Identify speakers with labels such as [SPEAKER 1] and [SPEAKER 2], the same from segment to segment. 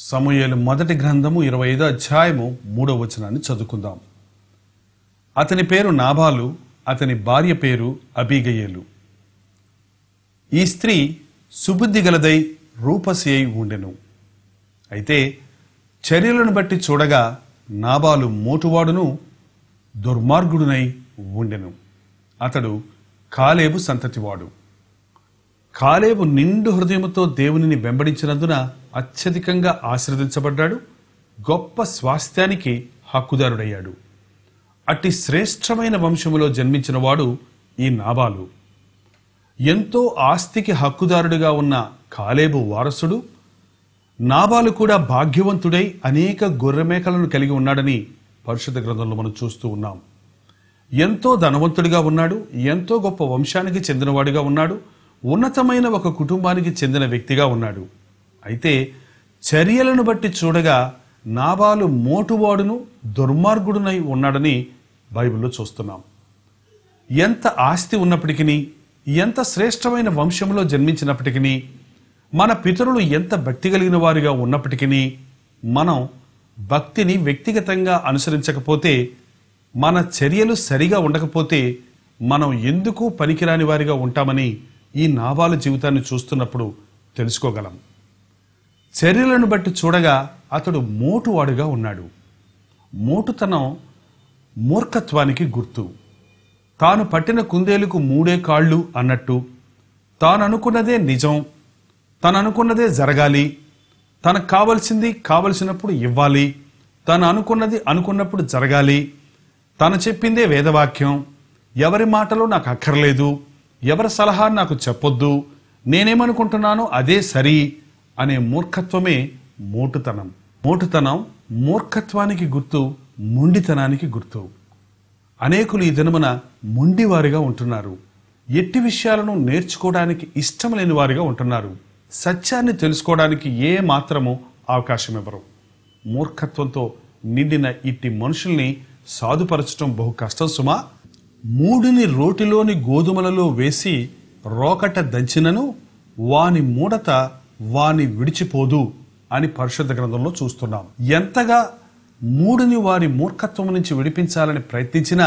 [SPEAKER 1] సమూయేలు మొదటి గ్రంథము ఇరవై ఐదో అధ్యాయము మూడో వచనాన్ని చదువుకుందాం అతని పేరు నాబాలు అతని భార్య పేరు అబీగయేలు ఈ స్త్రీ సుబుద్ధి గలదై రూపసి అయి ఉండెను అయితే చర్యలను బట్టి చూడగా నాబాలు మోటువాడును దుర్మార్గుడునై ఉండెను అతడు కాలేబు సంతతివాడు కాలేబు నిండు హృదయముతో దేవునిని వెంబడించినందున అత్యధికంగా ఆశీర్వదించబడ్డాడు గొప్ప స్వాస్థ్యానికి హక్కుదారుడయ్యాడు అట్టి శ్రేష్టమైన వంశములో జన్మించిన వాడు ఈ నాబాలు ఎంతో ఆస్తికి హక్కుదారుడిగా ఉన్న కాలేబు వారసుడు నాబాలు కూడా భాగ్యవంతుడై అనేక గొర్రెమేకలను కలిగి ఉన్నాడని పరిశుద్ధ గ్రంథంలో మనం చూస్తూ ఉన్నాం ఎంతో ధనవంతుడిగా ఉన్నాడు ఎంతో గొప్ప వంశానికి చెందినవాడిగా ఉన్నాడు ఉన్నతమైన ఒక కుటుంబానికి చెందిన వ్యక్తిగా ఉన్నాడు అయితే చర్యలను బట్టి చూడగా నాబాలు మోటువాడును దుర్మార్గుడునై ఉన్నాడని బైబిల్లో చూస్తున్నాం ఎంత ఆస్తి ఉన్నప్పటికీ ఎంత శ్రేష్టమైన వంశంలో జన్మించినప్పటికీ మన పితరులు ఎంత భక్తి కలిగిన వారిగా ఉన్నప్పటికీ మనం భక్తిని వ్యక్తిగతంగా అనుసరించకపోతే మన చర్యలు సరిగా ఉండకపోతే మనం ఎందుకు పనికిరాని వారిగా ఉంటామని ఈ నావాల జీవితాన్ని చూస్తున్నప్పుడు తెలుసుకోగలం చర్యలను బట్టి చూడగా అతడు మోటువాడుగా ఉన్నాడు మోటుతనం మూర్ఖత్వానికి గుర్తు తాను పట్టిన కుందేలుకు మూడే కాళ్ళు అన్నట్టు తాను అనుకున్నదే నిజం తను అనుకున్నదే జరగాలి తనకు కావలసింది కావలసినప్పుడు ఇవ్వాలి తను అనుకున్నది అనుకున్నప్పుడు జరగాలి తను చెప్పిందే వేదవాక్యం ఎవరి మాటలు నాకు అక్కర్లేదు ఎవరి సలహా నాకు చెప్పొద్దు నేనేమనుకుంటున్నానో అదే సరి అనే మూర్ఖత్వమే మోటుతనం మోటుతనం మూర్ఖత్వానికి గుర్తు మొండితనానికి గుర్తు అనేకులు ఈ దినమున మొండివారిగా ఉంటున్నారు ఎట్టి విషయాలను నేర్చుకోవడానికి ఇష్టం లేని వారిగా ఉంటున్నారు సత్యాన్ని తెలుసుకోవడానికి ఏ మాత్రము అవకాశం ఇవ్వరు మూర్ఖత్వంతో నిండిన ఇట్టి మనుషుల్ని సాధుపరచడం బహు కష్టం సుమా మూడిని రోటిలోని గోధుమలలో వేసి రోకట దంచినను వాని మూడత వాని విడిచిపోదు అని పరిశుద్ధ గ్రంథంలో చూస్తున్నాం ఎంతగా మూడుని వారి మూర్ఖత్వం నుంచి విడిపించాలని ప్రయత్నించినా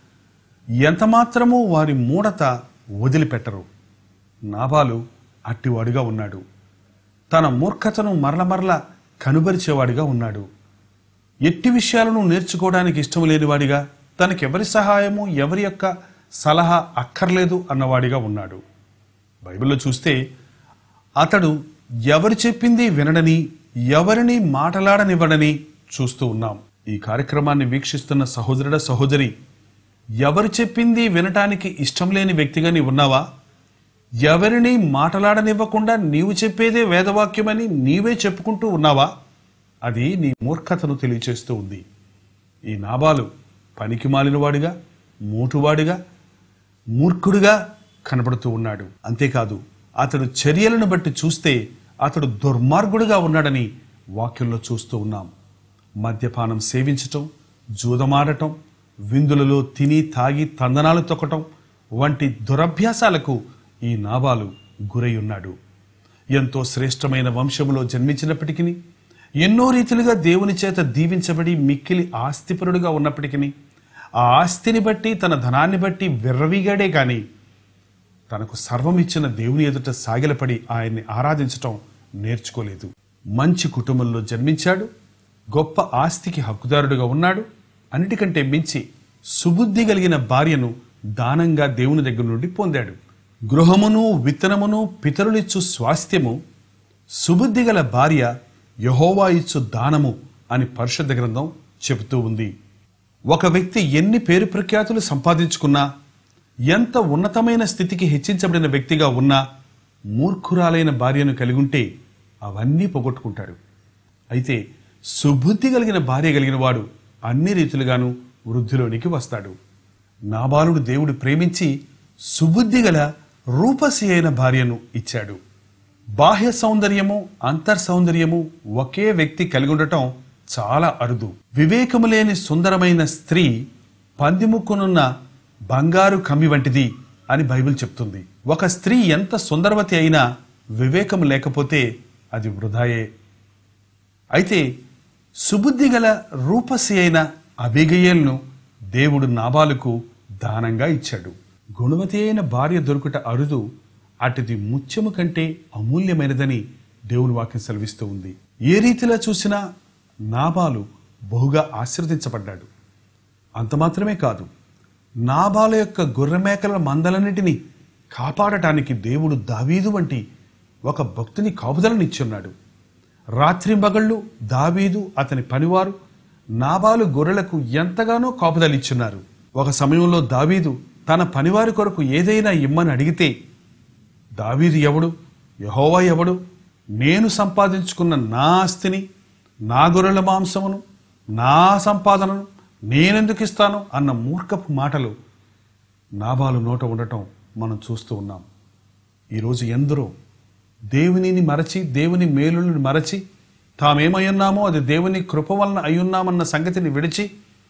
[SPEAKER 1] ఎంతమాత్రమూ వారి మూడత వదిలిపెట్టరు నాబాలు అట్టివాడిగా ఉన్నాడు తన మూర్ఖతను మరల మరల కనుబరిచేవాడిగా ఉన్నాడు ఎట్టి విషయాలను నేర్చుకోవడానికి ఇష్టం లేనివాడిగా తనకెవరి సహాయము ఎవరి యొక్క సలహా అక్కర్లేదు అన్నవాడిగా ఉన్నాడు బైబిల్లో చూస్తే అతడు ఎవరు చెప్పింది వినడని ఎవరిని మాటలాడనివ్వడని చూస్తూ ఉన్నాం ఈ కార్యక్రమాన్ని వీక్షిస్తున్న సహోదరుడ సహోదరి ఎవరు చెప్పింది వినటానికి ఇష్టం లేని వ్యక్తిగా నీ ఉన్నావా ఎవరిని మాటలాడనివ్వకుండా నీవు చెప్పేదే వేదవాక్యమని నీవే చెప్పుకుంటూ ఉన్నావా అది నీ మూర్ఖతను తెలియచేస్తూ ఉంది ఈ నాబాలు పనికి మాలినవాడిగా మూటువాడిగా మూర్ఖుడిగా కనబడుతూ ఉన్నాడు అంతేకాదు అతడు చర్యలను బట్టి చూస్తే అతడు దుర్మార్గుడిగా ఉన్నాడని వాక్యంలో చూస్తూ ఉన్నాం మద్యపానం సేవించటం జూదమాడటం విందులలో తిని తాగి తందనాలు తొక్కటం వంటి దురభ్యాసాలకు ఈ నాబాలు గురై ఉన్నాడు ఎంతో శ్రేష్టమైన వంశములో జన్మించినప్పటికీ ఎన్నో రీతిలుగా దేవుని చేత దీవించబడి మిక్కిలి ఆస్తిపరుడుగా ఉన్నప్పటికీ ఆ ఆస్తిని బట్టి తన ధనాన్ని బట్టి విర్రవీగాడే గాని తనకు సర్వం ఇచ్చిన దేవుని ఎదుట సాగిలపడి ఆయన్ని ఆరాధించటం నేర్చుకోలేదు మంచి కుటుంబంలో జన్మించాడు గొప్ప ఆస్తికి హక్కుదారుడుగా ఉన్నాడు అన్నిటికంటే మించి సుబుద్ధి కలిగిన భార్యను దానంగా దేవుని దగ్గర నుండి పొందాడు గృహమును విత్తనమును పితరులిచ్చు స్వాస్థ్యము సుబుద్ధి గల భార్య యహోవా ఇచ్చు దానము అని పరిశుద్ధ గ్రంథం చెబుతూ ఉంది ఒక వ్యక్తి ఎన్ని పేరు ప్రఖ్యాతులు సంపాదించుకున్నా ఎంత ఉన్నతమైన స్థితికి హెచ్చించబడిన వ్యక్తిగా ఉన్నా మూర్ఖురాలైన భార్యను కలిగి ఉంటే అవన్నీ పోగొట్టుకుంటాడు అయితే సుబుద్ధి కలిగిన భార్య కలిగిన వాడు అన్ని రీతులుగాను వృద్ధిలోనికి వస్తాడు నాబాలుడు దేవుడు ప్రేమించి సుబుద్ధి గల రూపసి అయిన భార్యను ఇచ్చాడు బాహ్య సౌందర్యము అంతర్ సౌందర్యము ఒకే వ్యక్తి కలిగి ఉండటం చాలా అరుదు వివేకము లేని సుందరమైన స్త్రీ పందిముక్కునున్న బంగారు కమ్మి వంటిది అని బైబిల్ చెప్తుంది ఒక స్త్రీ ఎంత సుందరవతి అయినా వివేకం లేకపోతే అది వృధాయే అయితే సుబుద్ధి గల రూపసి అయిన అబిగయేల్ను దేవుడు నాబాలుకు దానంగా ఇచ్చాడు గుణవతి అయిన భార్య దొరుకుట అరుదు అటుది ముత్యము కంటే అమూల్యమైనదని దేవుని వాక్యం సెలవిస్తూ ఉంది ఏ రీతిలో చూసినా నాబాలు బహుగా ఆశీర్వదించబడ్డాడు అంత మాత్రమే కాదు నాబాల యొక్క గొర్రెమేకల మందలన్నిటినీ కాపాడటానికి దేవుడు దావీదు వంటి ఒక భక్తుని కాపుదలనిచ్చున్నాడు రాత్రింబగళ్ళు దావీదు అతని పనివారు నాబాలు గొర్రెలకు ఎంతగానో కాపుదలిచ్చున్నారు ఒక సమయంలో దావీదు తన పనివారి కొరకు ఏదైనా ఇమ్మని అడిగితే దావీదు ఎవడు యహోవా ఎవడు నేను సంపాదించుకున్న నా ఆస్తిని నా గొర్రెల మాంసమును నా సంపాదనను నేనెందుకు ఇస్తాను అన్న మూర్ఖపు మాటలు నాబాలు నోట ఉండటం మనం చూస్తూ ఉన్నాం ఈరోజు ఎందరో దేవునిని మరచి దేవుని మేలుని మరచి తామేమై ఉన్నామో అది దేవుని కృప వలన అయ్యున్నామన్న సంగతిని విడిచి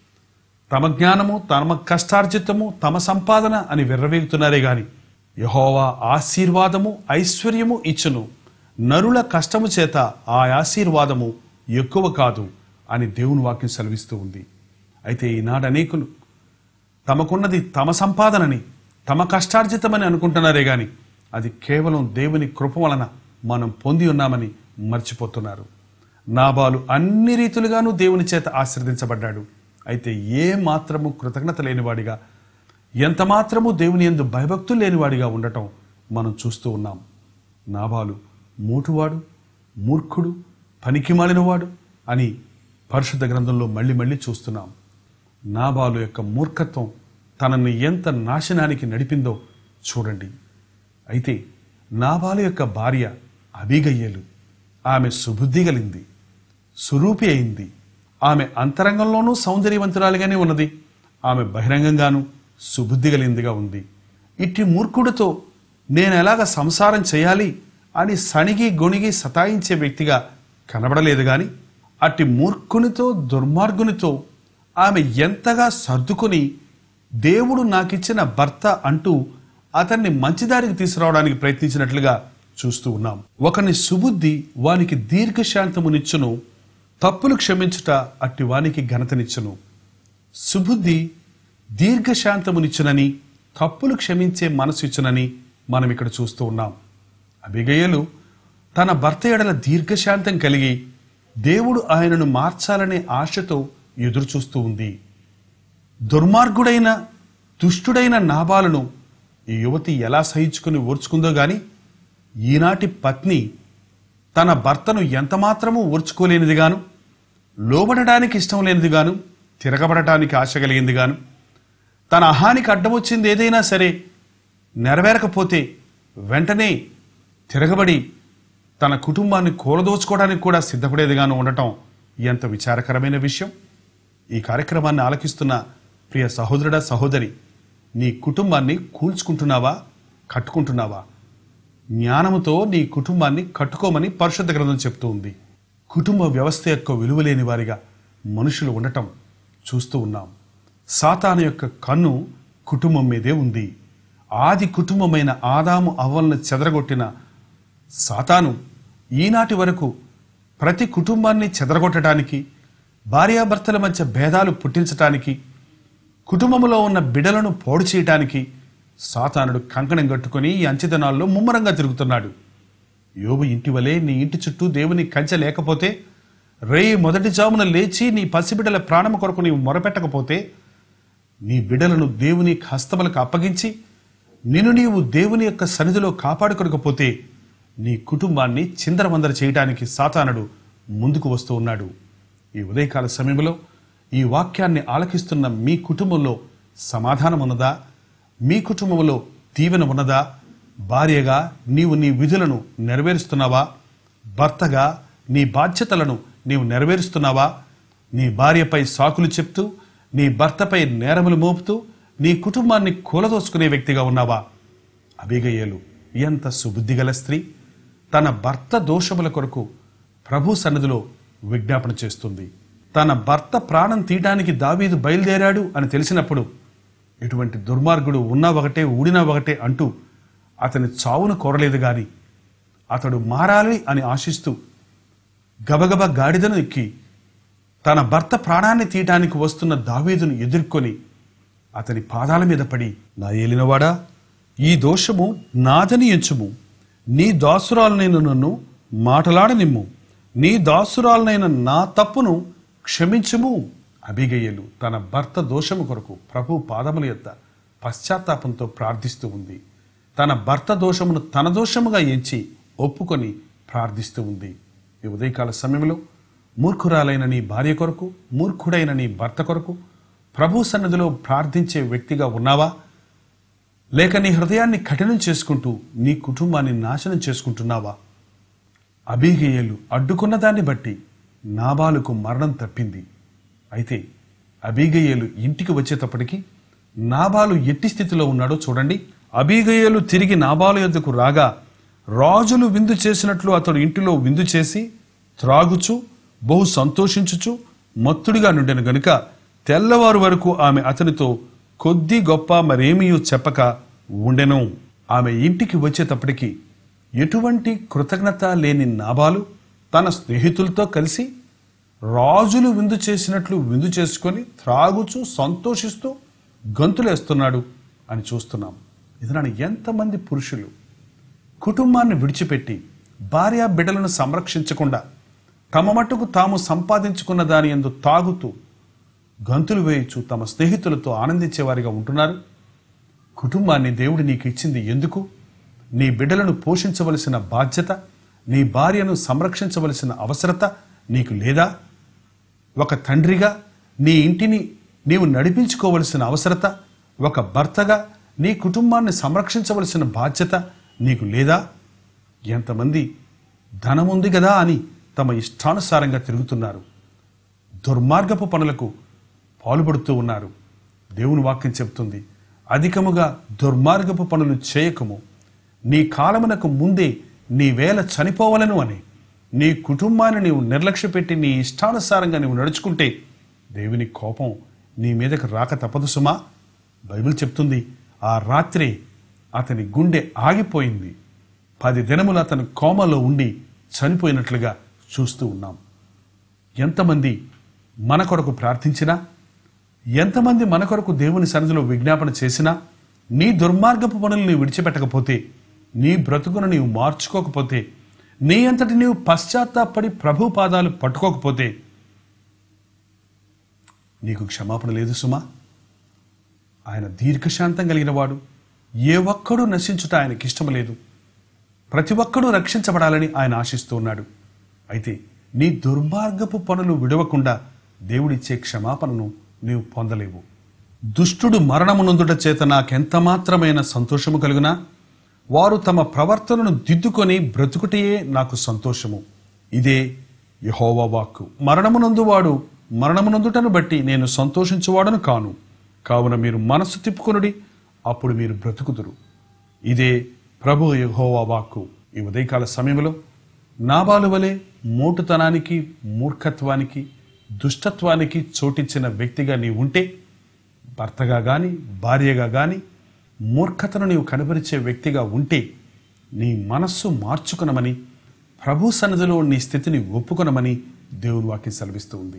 [SPEAKER 1] తమ జ్ఞానము తమ కష్టార్జితము తమ సంపాదన అని విర్రవీగుతున్నారే గాని యహోవా ఆశీర్వాదము ఐశ్వర్యము ఇచ్చును నరుల కష్టము చేత ఆ ఆశీర్వాదము ఎక్కువ కాదు అని దేవుని వాక్యం సెలవిస్తూ ఉంది అయితే ఈనాడు అనేకులు తమకున్నది తమ సంపాదనని తమ కష్టార్జితమని అనుకుంటున్నారే గాని అది కేవలం దేవుని కృప వలన మనం పొంది ఉన్నామని మర్చిపోతున్నారు నాబాలు అన్ని రీతులుగాను దేవుని చేత ఆశీర్దించబడ్డాడు అయితే ఏ మాత్రము కృతజ్ఞత లేనివాడిగా ఎంత మాత్రము దేవుని ఎందు భయభక్తులు లేనివాడిగా ఉండటం మనం చూస్తూ ఉన్నాం నాబాలు మూటువాడు మూర్ఖుడు పనికిమాలినవాడు అని పరిశుద్ధ గ్రంథంలో మళ్ళీ మళ్ళీ చూస్తున్నాం నాబాలు యొక్క మూర్ఖత్వం తనని ఎంత నాశనానికి నడిపిందో చూడండి అయితే నాబాలు యొక్క భార్య అబిగయ్యలు ఆమె సుబుద్ధి కలింది సురూపి అయింది ఆమె అంతరంగంలోనూ సౌందర్యవంతురాలిగానే ఉన్నది ఆమె బహిరంగంగాను సుబుద్ధి కలిందిగా ఉంది ఇట్టి మూర్ఖుడితో నేను ఎలాగ సంసారం చేయాలి అని సణిగి గొణిగి సతాయించే వ్యక్తిగా కనబడలేదు గాని అట్టి మూర్ఖునితో దుర్మార్గునితో ఆమె ఎంతగా సర్దుకుని దేవుడు నాకిచ్చిన భర్త అంటూ అతన్ని మంచిదారికి తీసుకురావడానికి ప్రయత్నించినట్లుగా చూస్తూ ఉన్నాం ఒకని సుబుద్ధి వానికి దీర్ఘశాంతమునిచ్చును తప్పులు క్షమించుట అట్టి వానికి ఘనతనిచ్చును సుబుద్ధి దీర్ఘశాంతమునిచ్చునని తప్పులు క్షమించే మనసు ఇచ్చునని మనం ఇక్కడ చూస్తూ ఉన్నాం అభిగయలు తన భర్త ఎడల దీర్ఘశాంతం కలిగి దేవుడు ఆయనను మార్చాలనే ఆశతో ఎదురు చూస్తూ ఉంది దుర్మార్గుడైన దుష్టుడైన నాబాలను ఈ యువతి ఎలా సహించుకుని ఓర్చుకుందో గాని ఈనాటి పత్ని తన భర్తను ఎంతమాత్రమూ ఓర్చుకోలేనిదిగాను లోబడడానికి ఇష్టం లేనిదిగాను తిరగబడటానికి ఆశ కలిగిందిగాను తన అహానికి అడ్డం వచ్చింది ఏదైనా సరే నెరవేరకపోతే వెంటనే తిరగబడి తన కుటుంబాన్ని కూలదోచుకోవడానికి కూడా సిద్ధపడేదిగాను ఉండటం ఎంత విచారకరమైన విషయం ఈ కార్యక్రమాన్ని ఆలకిస్తున్న ప్రియ సహోదరుడా సహోదరి నీ కుటుంబాన్ని కూల్చుకుంటున్నావా కట్టుకుంటున్నావా జ్ఞానముతో నీ కుటుంబాన్ని కట్టుకోమని పరిశుద్ధ గ్రంథం చెప్తూ ఉంది కుటుంబ వ్యవస్థ యొక్క విలువలేని వారిగా మనుషులు ఉండటం చూస్తూ ఉన్నాం సాతాను యొక్క కన్ను కుటుంబం మీదే ఉంది ఆది కుటుంబమైన ఆదాము అవ్వలను చెదరగొట్టిన సాతాను ఈనాటి వరకు ప్రతి కుటుంబాన్ని చెదరగొట్టడానికి భార్యాభర్తల మధ్య భేదాలు పుట్టించటానికి కుటుంబంలో ఉన్న బిడలను పోడు చేయటానికి సాతానుడు కంకణం కట్టుకొని ఈ అంచెదనాల్లో ముమ్మరంగా తిరుగుతున్నాడు యోబు ఇంటి వలె నీ ఇంటి చుట్టూ దేవుని కంచె లేకపోతే రేయి మొదటి జామున లేచి నీ పసిబిడ్డల ప్రాణము కొరకు నీవు మొరపెట్టకపోతే నీ బిడ్డలను దేవుని హస్తములకు అప్పగించి నిన్ను నీవు దేవుని యొక్క సన్నిధిలో కాపాడుకోకపోతే నీ కుటుంబాన్ని చిందరవందర చేయడానికి సాతానుడు ముందుకు వస్తూ ఉన్నాడు ఈ ఉదయకాల సమయంలో ఈ వాక్యాన్ని ఆలకిస్తున్న మీ కుటుంబంలో సమాధానం ఉన్నదా మీ కుటుంబంలో దీవెన ఉన్నదా భార్యగా నీవు నీ విధులను నెరవేరుస్తున్నావా భర్తగా నీ బాధ్యతలను నీవు నెరవేరుస్తున్నావా నీ భార్యపై సాకులు చెప్తూ నీ భర్తపై నేరములు మోపుతూ నీ కుటుంబాన్ని కూలదోసుకునే వ్యక్తిగా ఉన్నావా అభిగయ్యలు ఎంత సుబుద్ధిగల స్త్రీ తన భర్త దోషముల కొరకు ప్రభు సన్నిధిలో విజ్ఞాపన చేస్తుంది తన భర్త ప్రాణం తీయడానికి దావీదు బయలుదేరాడు అని తెలిసినప్పుడు ఇటువంటి దుర్మార్గుడు ఉన్నా ఒకటే ఊడినా ఒకటే అంటూ అతని చావును కోరలేదు గాని అతడు మారాలి అని ఆశిస్తూ గబగబ గాడిదను ఎక్కి తన భర్త ప్రాణాన్ని తీయటానికి వస్తున్న దావీదును ఎదుర్కొని అతని పాదాల మీద పడి నా ఏలినవాడా ఈ దోషము నాదని ఎంచుము నీ దాసురాలనైన నన్ను మాటలాడనిమ్ము నీ దాసురాలనైన నా తప్పును క్షమించుము అభిగయ్యలు తన భర్త దోషము కొరకు ప్రభు పాదముల యొద్ద పశ్చాత్తాపంతో ప్రార్థిస్తూ ఉంది తన భర్త దోషమును తన దోషముగా ఎంచి ఒప్పుకొని ప్రార్థిస్తూ ఉంది ఈ ఉదయకాల సమయంలో మూర్ఖురాలైన నీ భార్య కొరకు మూర్ఖుడైన నీ భర్త కొరకు ప్రభు సన్నిధిలో ప్రార్థించే వ్యక్తిగా ఉన్నావా లేక నీ హృదయాన్ని కఠినం చేసుకుంటూ నీ కుటుంబాన్ని నాశనం చేసుకుంటున్నావా అబీగేయలు అడ్డుకున్న దాన్ని బట్టి నాబాలుకు మరణం తప్పింది అయితే అబీగయ్యలు ఇంటికి వచ్చేటప్పటికి నాబాలు ఎట్టి స్థితిలో ఉన్నాడో చూడండి అబీగయ్యలు తిరిగి నాబాలు యొద్దకు రాగా రాజులు విందు చేసినట్లు అతడు ఇంటిలో విందు చేసి త్రాగుచు బహు సంతోషించుచు మత్తుడిగా నుండెను గనుక తెల్లవారు వరకు ఆమె అతనితో కొద్ది గొప్ప మరేమీయూ చెప్పక ఉండెను ఆమె ఇంటికి వచ్చేటప్పటికి ఎటువంటి కృతజ్ఞత లేని నాబాలు తన స్నేహితులతో కలిసి రాజులు విందు చేసినట్లు విందు చేసుకొని త్రాగుచూ సంతోషిస్తూ గంతులేస్తున్నాడు అని చూస్తున్నాం ఇతనాన్ని ఎంతమంది పురుషులు కుటుంబాన్ని విడిచిపెట్టి భార్య బిడ్డలను సంరక్షించకుండా తమ మట్టుకు తాము సంపాదించుకున్న దాని ఎందు తాగుతూ గంతులు వేయచ్చు తమ స్నేహితులతో ఆనందించేవారిగా ఉంటున్నారు కుటుంబాన్ని దేవుడు నీకు ఇచ్చింది ఎందుకు నీ బిడ్డలను పోషించవలసిన బాధ్యత నీ భార్యను సంరక్షించవలసిన అవసరత నీకు లేదా ఒక తండ్రిగా నీ ఇంటిని నీవు నడిపించుకోవలసిన అవసరత ఒక భర్తగా నీ కుటుంబాన్ని సంరక్షించవలసిన బాధ్యత నీకు లేదా ఎంతమంది ధనముంది కదా అని తమ ఇష్టానుసారంగా తిరుగుతున్నారు దుర్మార్గపు పనులకు పాల్పడుతూ ఉన్నారు దేవుని వాక్యం చెప్తుంది అధికముగా దుర్మార్గపు పనులు చేయకము నీ కాలమునకు ముందే నీ వేళ చనిపోవలను అని నీ కుటుంబాన్ని నీవు నిర్లక్ష్యపెట్టి నీ ఇష్టానుసారంగా నీవు నడుచుకుంటే దేవుని కోపం నీ మీదకి రాక తప్పదు సుమా బైబిల్ చెప్తుంది ఆ రాత్రి అతని గుండె ఆగిపోయింది పది దినములు అతను కోమలో ఉండి చనిపోయినట్లుగా చూస్తూ ఉన్నాం ఎంతమంది మన కొరకు ప్రార్థించినా ఎంతమంది మన కొరకు దేవుని సన్నిధిలో విజ్ఞాపన చేసినా నీ దుర్మార్గపు పనులు నీవు విడిచిపెట్టకపోతే నీ బ్రతుకును నీవు మార్చుకోకపోతే నీ అంతటి నీవు పశ్చాత్తాపడి ప్రభు పాదాలు పట్టుకోకపోతే నీకు క్షమాపణ లేదు సుమా ఆయన దీర్ఘశాంతం కలిగిన వాడు ఏ ఒక్కడూ నశించుట ఆయనకి ఇష్టం లేదు ప్రతి ఒక్కడూ రక్షించబడాలని ఆయన ఆశిస్తూ ఉన్నాడు అయితే నీ దుర్మార్గపు పనులు విడవకుండా దేవుడిచ్చే క్షమాపణను నీవు పొందలేవు దుష్టుడు మరణమునందుట చేత నాకెంత మాత్రమైన సంతోషము కలుగునా వారు తమ ప్రవర్తనను దిద్దుకొని బ్రతుకుటయే నాకు సంతోషము ఇదే యహోవా వాక్కు మరణమునందు వాడు మరణమునందుటను బట్టి నేను సంతోషించువాడను కాను కావున మీరు మనస్సు తిప్పుకొనుడి అప్పుడు మీరు బ్రతుకుదురు ఇదే ప్రభు యెహోవా వాక్కు ఈ ఉదయకాల సమయంలో నాబాలు వలె మోటుతనానికి మూర్ఖత్వానికి దుష్టత్వానికి చోటిచ్చిన వ్యక్తిగా నీవు ఉంటే భర్తగా గాని భార్యగా గాని మూర్ఖతను నీవు కనబరిచే వ్యక్తిగా ఉంటే నీ మనస్సు మార్చుకునమని ప్రభు సన్నిధిలో నీ స్థితిని ఒప్పుకొనమని దేవుని వాక్యం సెలవిస్తూ ఉంది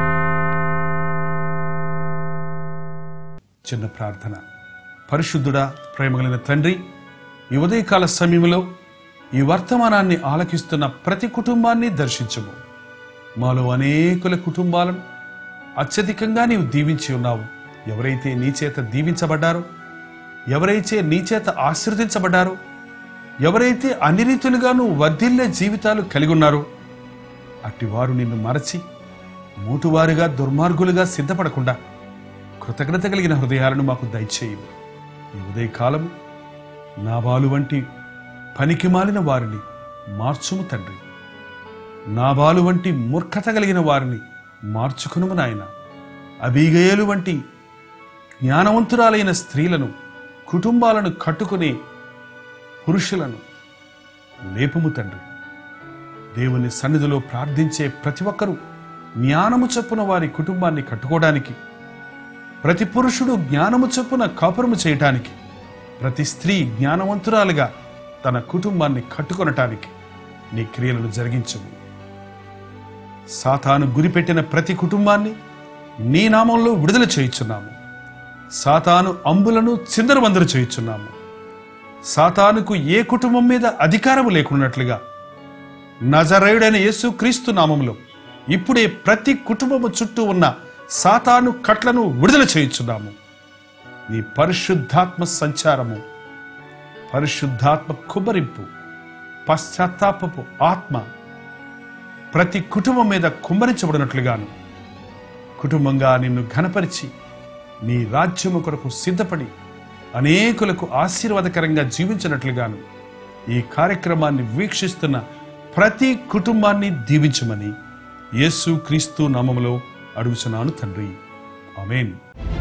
[SPEAKER 1] చిన్న ప్రార్థన పరిశుద్ధుడా ప్రేమగలిగిన తండ్రి ఈ ఉదయకాల సమయంలో ఈ వర్తమానాన్ని ఆలకిస్తున్న ప్రతి కుటుంబాన్ని దర్శించము మాలో అనేకుల కుటుంబాలను అత్యధికంగా నీవు దీవించి ఉన్నావు ఎవరైతే నీ చేత దీవించబడ్డారో ఎవరైతే నీ చేత ఆశీర్వదించబడ్డారో ఎవరైతే అన్ని రీతులుగాను వర్ధిల్లే జీవితాలు కలిగి ఉన్నారో అట్టివారు నిన్ను మరచి మూటువారుగా దుర్మార్గులుగా సిద్ధపడకుండా కృతజ్ఞత కలిగిన హృదయాలను మాకు దయచేయు ఈ ఉదయకాలం నాబాలు వంటి పనికి మాలిన వారిని మార్చుము తండ్రి నాబాలు వంటి మూర్ఖత కలిగిన వారిని మార్చుకునుము నాయన అబీగయలు వంటి జ్ఞానవంతురాలైన స్త్రీలను కుటుంబాలను కట్టుకునే పురుషులను లేపుము తండ్రి దేవుని సన్నిధిలో ప్రార్థించే ప్రతి ఒక్కరూ జ్ఞానము చొప్పున వారి కుటుంబాన్ని కట్టుకోవడానికి ప్రతి పురుషుడు జ్ఞానము చొప్పున కాపురము చేయటానికి ప్రతి స్త్రీ జ్ఞానవంతురాలుగా తన కుటుంబాన్ని కట్టుకొనటానికి నీ క్రియలను జరిగించము సాతాను గురిపెట్టిన ప్రతి కుటుంబాన్ని నీ నామంలో విడుదల చేయుచున్నాము సాతాను అంబులను చిందరవందరు చేయుచున్నాము సాతానుకు ఏ కుటుంబం మీద అధికారము లేకున్నట్లుగా నజరేయుడైన యేసు క్రీస్తు నామంలో ఇప్పుడే ప్రతి కుటుంబము చుట్టూ ఉన్న సాతాను కట్లను విడుదల చేయుచున్నాము నీ పరిశుద్ధాత్మ సంచారము పరిశుద్ధాత్మ కుమ్మరింపు పశ్చాత్తాపపు ఆత్మ ప్రతి కుటుంబం మీద కుమ్మరించబడినట్లుగాను కుటుంబంగా నిన్ను ఘనపరిచి నీ రాజ్యము కొరకు సిద్ధపడి అనేకులకు ఆశీర్వాదకరంగా జీవించినట్లుగాను ఈ కార్యక్రమాన్ని వీక్షిస్తున్న ప్రతి కుటుంబాన్ని దీవించమని యేసు క్రీస్తు నామములో అడుగుచున్నాను తండ్రి ఆమేన్